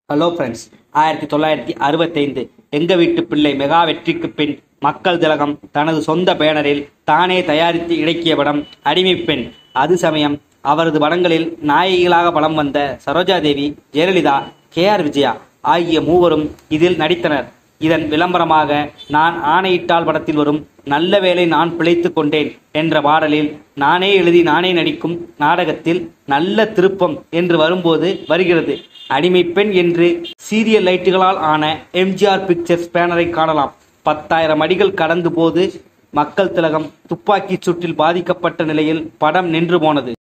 hello friends ஆயிரத்தி தொள்ளாயிரத்தி அறுபத்தைந்து எங்க வீட்டு பிள்ளை மெகா வெற்றிக்கு பின் மக்கள் திலகம் தனது சொந்த பேனரில் தானே தயாரித்து இறக்கிய படம் அடிமைப் பெண் அது சமயம் அவரது படங்களில் நாயகிகளாக பலம் வந்த சரோஜா தேவி ஜெயலலிதா கே ஆர் விஜயா ஆகிய மூவரும் இதில் நடித்தனர் இதன் விளம்பரமாக நான் ஆணையிட்டால் படத்தில் வரும் நல்ல வேளை நான் பிழைத்துக் கொண்டேன் என்ற பாடலில் நானே எழுதி நானே நடிக்கும் நாடகத்தில் நல்ல திருப்பம் என்று வரும்போது வருகிறது அடிமைப் பெண் என்று சீரியல் லைட்டுகளால் ஆன எம்ஜிஆர் பிக்சர்ஸ் பேனரை காணலாம் பத்தாயிரம் அடிகள் கடந்து போது மக்கள் திலகம் துப்பாக்கிச் சூட்டில் பாதிக்கப்பட்ட நிலையில் படம் நின்று போனது